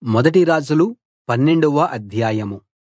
మొదటి రాజులు పన్నెండవ అధ్యాయం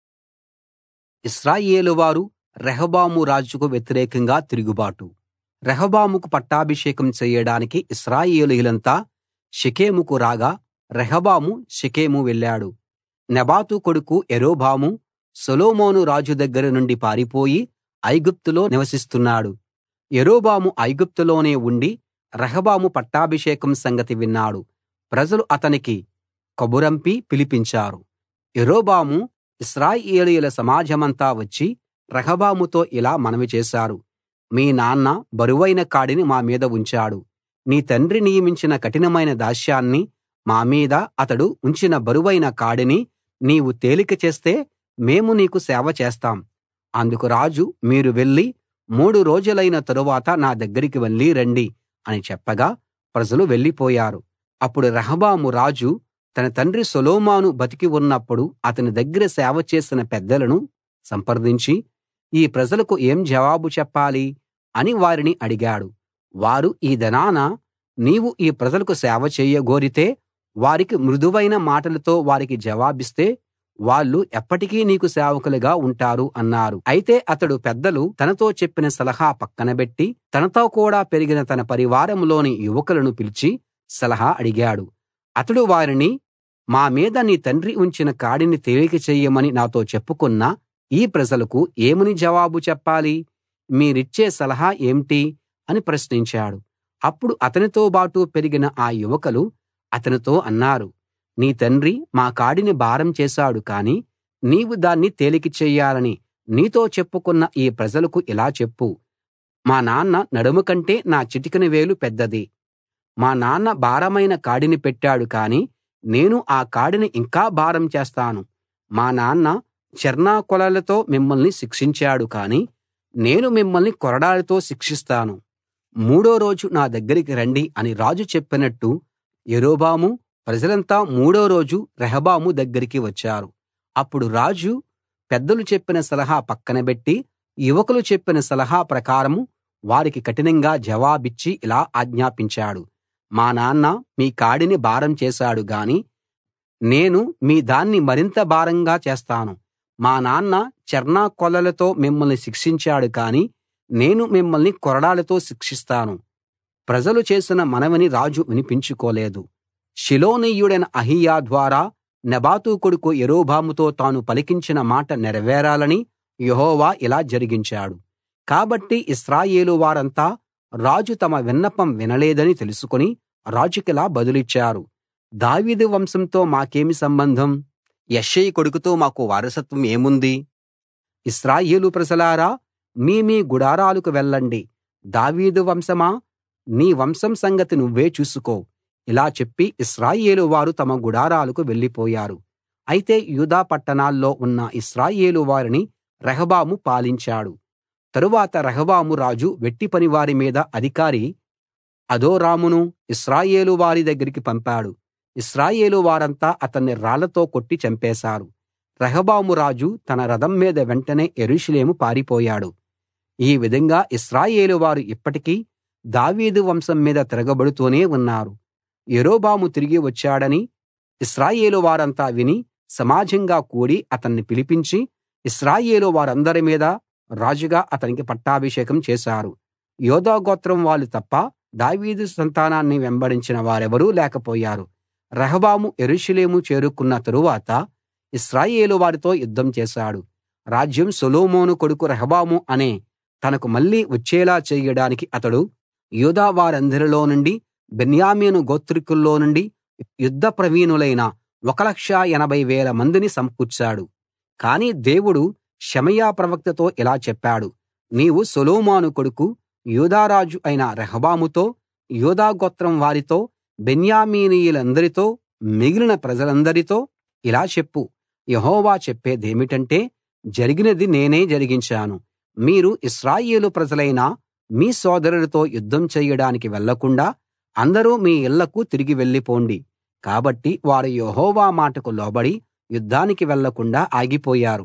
ఇశ్రాయేలు వారు రెహబాము రాజుకు వ్యతిరేకంగా తిరుగుబాటు రెహబాముకు పట్టాభిషేకం చెయ్యడానికి ఇశ్రాయేలీయులంతా షెకెముకు రాగా రెహబాము షెకెము వెళ్ళాడు నెబాతు కొడుకు యరొబాము సొలొమోను రాజు దగ్గర నుండి పారిపోయి ఐగుప్తులో నివసిస్తున్నాడు యరొబాము ఐగుప్తులోనే ఉండి రెహబాము పట్టాభిషేకం సంగతి విన్నాడు ప్రజలు అతనికి కబురంపి పిలిపించారు యరొబాము ఇశ్రాయేలీయుల సమాజమంతా వచ్చి రెహబాముతో ఇలా మనవి చేశారు మీ నాన్న బరువైన కాడిని మా మీద ఉంచాడు నీ తండ్రి నియమించిన కఠినమైన దాస్యాన్ని మా మీద అతడు ఉంచిన బరువైన కాడిని నీవు తేలిక చేస్తే మేము నీకు సేవ చేస్తాం అందుకు రాజు మీరు వెళ్లి మూడు రోజులైన తరువాత నా దగ్గరికి మళ్ళీ రండి అని చెప్పగా ప్రజలు వెళ్ళిపోయారు అప్పుడు రెహబాము రాజు తన తండ్రి సొలొమోను బతికి ఉన్నప్పుడు అతని దగ్గర సేవ చేసిన పెద్దలను సంప్రదించి ఈ ప్రజలకు ఏం జవాబు చెప్పాలి అని వారిని అడిగాడు వారు ఈ దినాన నీవు ఈ ప్రజలకు సేవ చేయగోరితే వారికి మృదువైన మాటలతో వారికి జవాబిస్తే వాళ్ళు ఎప్పటికీ నీకు సేవకులుగా ఉంటారు అన్నారు అయితే అతడు పెద్దలు తనతో చెప్పిన సలహా పక్కనబెట్టి తనతో కూడా పెరిగిన తన పరివారంలోని యువకులను పిలిచి సలహా అడిగాడు అతడు వారిని మా మీద నీ తండ్రి ఉంచిన కాడిని తేలిక చెయ్యమని నాతో చెప్పుకున్న ఈ ప్రజలకు ఏమని జవాబు చెప్పాలి మీరిచ్చే సలహా ఏంటి అని ప్రశ్నించాడు అప్పుడు అతనితోబాటు పెరిగిన ఆ యువకులు అతనితో అన్నారు నీ తండ్రి మా కాడిని భారం చేశాడు కాని నీవు దాన్ని తేలిక చెయ్యాలని నీతో చెప్పుకున్న ఈ ప్రజలకు ఇలా చెప్పు మా నాన్న నడుము కంటే నా చిటికెన వేలు పెద్దది మా నాన్న భారమైన కాడిని పెట్టాడు కాని నేను ఆ కాడిని ఇంకా భారం చేస్తాను మా నాన్న చెర్నాకొలలతో మిమ్మల్ని శిక్షించాడు కాని నేను మిమ్మల్ని కొరడాలతో శిక్షిస్తాను మూడో రోజు నా దగ్గరికి రండి అని రాజు చెప్పినట్టు యరొబాము ప్రజలంతా మూడో రోజు రెహబాము దగ్గరికి వచ్చారు అప్పుడు రాజు పెద్దలు చెప్పిన సలహా పక్కనబెట్టి యువకులు చెప్పిన సలహా ప్రకారం వారికి కఠినంగా జవాబిచ్చి ఇలా ఆజ్ఞాపించాడు మా నాన్న మీ కాడిని భారం చేశాడు గాని నేను మీ దాన్ని మరింత భారంగా చేస్తాను మా నాన్న చెర్నాకొలలతో మిమ్మల్ని శిక్షించాడు కాని నేను మిమ్మల్ని కొరడాలతో శిక్షిస్తాను ప్రజలు చేసిన మనవిని రాజు వినిపించుకోలేదు షిలోనీయుడైన అహీయా ద్వారా నెబాతు కొడుకు యరొబాముతో తాను పలికించిన మాట నెరవేరాలని యెహోవా ఇలా జరిగించాడు కాబట్టి ఇశ్రాయేలు వారంతా రాజు తమ విన్నపం వినలేదని తెలుసుకుని రాజుకిలా బదులిచ్చారు దావీదు వంశంతో మాకేమి సంబంధం యెష్షయి కొడుకుతో మాకు వారసత్వం ఏముంది ఇశ్రాయేలు ప్రజలారా మీ మీ గుడారాలకు వెళ్ళండి దావీదు వంశమా నీ వంశం సంగతి నువ్వే చూసుకో ఇలా చెప్పి ఇశ్రాయేలు వారు తమ గుడారాలకు వెళ్ళిపోయారు అయితే యూదా పట్టణాల్లో ఉన్న ఇశ్రాయేలు వారిని రెహబాము పాలించాడు తరువాత రెహబాము రాజు వెట్టి పనివారి మీద అధికారి అదోరామును ఇశ్రాయేలు వారి దగ్గరికి పంపాడు ఇశ్రాయేలు వారంతా అతన్ని రాళ్లతో కొట్టి చంపేశారు రెహబాము రాజు తన రథం మీద వెంటనే యెరూషలేము పారిపోయాడు ఈ విధంగా ఇశ్రాయేలు వారు ఇప్పటికీ దావీదు వంశం మీద తిరగబడుతూనే ఉన్నారు యరొబాము తిరిగి వచ్చాడని ఇశ్రాయేలు వారంతా విని సమాజంగా కూడి అతన్ని పిలిపించి ఇశ్రాయేలు వారందరి మీద రాజుగా అతనికి పట్టాభిషేకం చేశారు యోధా గోత్రం వాళ్ళు తప్ప దావీదు సంతానాన్ని వెంబడించిన వారెవరూ లేకపోయారు రెహబాము యెరూషలేము చేరుకున్న తరువాత ఇశ్రాయేలు వారితో యుద్ధం చేశాడు రాజ్యం సొలొమోను కొడుకు రెహబాము అనే తనకు మళ్ళీ వచ్చేలా చేయడానికి అతడు యూదా వారందరిలో నుండి బెన్యామీను గోత్రికుల్లో నుండి యుద్ధ ప్రవీణులైన ఒక లక్ష ఎనభై వేల మందిని సమకూర్చాడు కానీ దేవుడు షెమయా ప్రవక్తతో ఇలా చెప్పాడు నీవు సొలొమోను కొడుకు యూదారాజు అయిన రెహబాముతో యూదా గోత్రం వారితో బెన్యామీనీయులందరితో మిగిలిన ప్రజలందరితో ఇలా చెప్పు యెహోవా చెప్పేదేమిటంటే జరిగినది నేనే జరిగించాను మీరు ఇశ్రాయేలు ప్రజలైన మీ సోదరులతో యుద్ధం చెయ్యడానికి వెళ్ళకుండా అందరూ మీ ఇళ్ళకు తిరిగి వెళ్ళిపోండి కాబట్టి వారు యెహోవా మాటకు లోబడి యుద్ధానికి వెళ్ళకుండా ఆగిపోయారు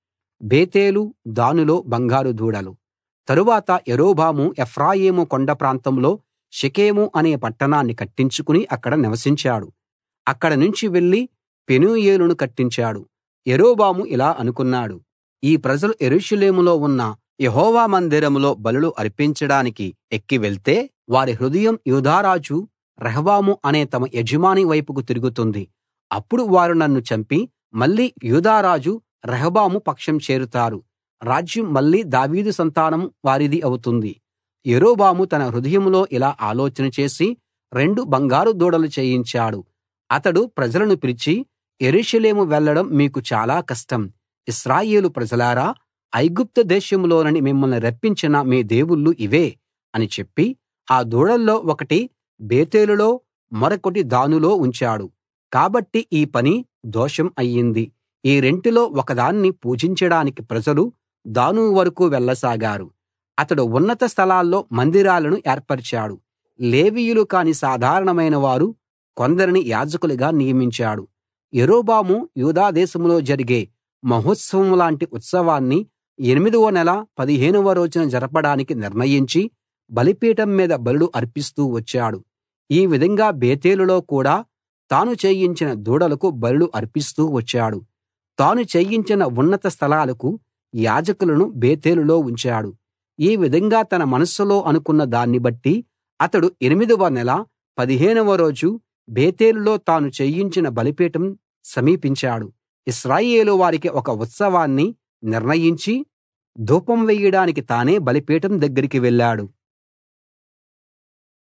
బేతేలు దానులో బంగారు దూడలు తరువాత యరొబాము ఎఫ్రాయిము కొండ ప్రాంతంలో షెకెము అనే పట్టణాన్ని కట్టించుకుని అక్కడ నివసించాడు అక్కడ నుంచి వెళ్లి పెనూయేలును కట్టించాడు యరొబాము ఇలా అనుకున్నాడు ఈ ప్రజలు యెరూషలేములో ఉన్న యెహోవా మందిరంలో బలులు అర్పించడానికి ఎక్కి వెళ్తే వారి హృదయం యూదారాజు రెహబాము అనే తమ యజమాని వైపుకు తిరుగుతుంది అప్పుడు వారు నన్ను చంపి మళ్ళీ యూదారాజు రెహబాము పక్షం చేరుతారు రాజ్యం మళ్ళీ దావీదు సంతానం వారిది అవుతుంది యరొబాము తన హృదయంలో ఇలా ఆలోచన చేసి రెండు బంగారు దూడలు చేయించాడు అతడు ప్రజలను పిలిచి యెరూషలేము వెళ్ళడం మీకు చాలా కష్టం ఇశ్రాయేలు ప్రజలారా ఐగుప్తు దేశంలోనుండి మిమ్మల్ని రప్పించిన మీ దేవుళ్ళు ఇవే అని చెప్పి ఆ దూడల్లో ఒకటి బేతేలులో మరొకటి దానులో ఉంచాడు కాబట్టి ఈ పని దోషం అయ్యింది ఈ రెంటిలో ఒకదాన్ని పూజించడానికి ప్రజలు దాను వరకూ వెళ్ళసాగారు అతడు ఉన్నత స్థలాల్లో మందిరాలను ఏర్పరిచాడు లేవీయులు కాని సాధారణమైన వారు కొందరిని యాజకులుగా నియమించాడు యరొబాము యూదా దేశంలో జరిగే మహోత్సవం లాంటి ఉత్సవాన్ని ఎనిమిదవ నెల పదిహేనవ రోజున జరపడానికి నిర్ణయించి బలిపీఠం మీద బలులు అర్పిస్తూ వచ్చాడు ఈ విధంగా బేతేలులో కూడా తాను చేయించిన దూడలకు బలులు అర్పిస్తూ వచ్చాడు తాను చేయించిన ఉన్నత స్థలాలకు యాజకులను బేతేలులో ఉంచాడు ఈ విధంగా తన మనస్సులో అనుకున్న దాన్ని బట్టి అతడు ఎనిమిదవ నెల పదిహేనవ రోజు బేతేలులో తాను చేయించిన బలిపీఠం సమీపించాడు ఇశ్రాయేలు వారికి ఒక ఉత్సవాన్ని నిర్ణయించి ధూపం వేయడానికి తానే బలిపీఠం దగ్గరికి వెళ్ళాడు